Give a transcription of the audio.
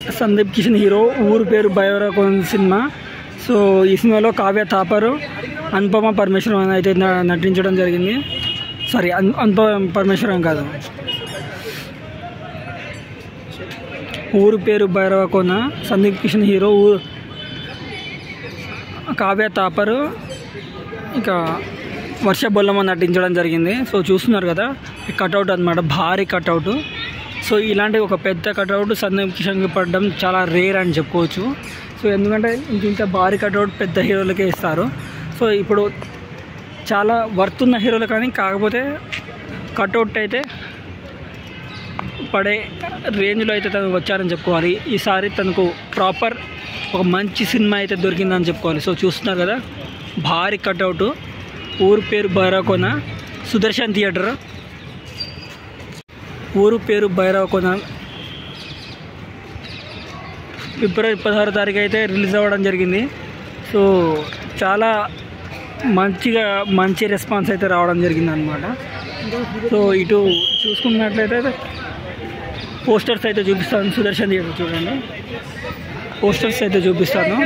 Sandeep Kishan hero ఊరు పేరు బయోరకోన్ cinema so ఈ సినిమాలో కావ్య తాపరు అనుపమ పరమేశ్వరం అయితే న- నటించడం జరిగింది సారీ అన్ అనుపమ పరమేశ్వరం కాదు ఊరు పేరు భైరవకోన సందీప్ కిషన్ హీరో ఊ కావ్య తాపరు ఇక వర్ష బొల్లమ్మ నటించడం జరిగింది సో చూస్తున్నారు కదా ఈ కటౌట్ అనమాట భారీ కటౌట్ సో ఇలాంటి ఒక పెద్ద కటౌట్ సందీప్ కిషన్కి పడడం చాలా రేర్ అని చెప్పుకోవచ్చు సో ఎందుకంటే ఇంత ఇంత భారీ కటౌట్ పెద్ద హీరోలకే ఇస్తారు సో ఇప్పుడు చాలా వర్త్ ఉన్న హీరోలు కానీ కాకపోతే కటౌట్ అయితే పడే రేంజ్లో అయితే తను వచ్చారని చెప్పుకోవాలి ఈసారి తనకు ప్రాపర్ ఒక మంచి సినిమా అయితే దొరికిందని చెప్పుకోవాలి సో చూస్తున్నారు కదా భారీ కట్అవుట్ ఊరు పేరు భైరవకోన సుదర్శన్ థియేటర్ ఊరు పేరు భైరవకోన ఫిబ్రవరి పదహారో తారీఖు అయితే రిలీజ్ అవ్వడం జరిగింది సో చాలా మంచిగా మంచి రెస్పాన్స్ అయితే రావడం జరిగింది అనమాట సో ఇటు చూసుకున్నట్లయితే పోస్టర్స్ అయితే చూపిస్తాను సుదర్శన్ థియేటర్ చూడండి పోస్టర్స్ అయితే చూపిస్తాను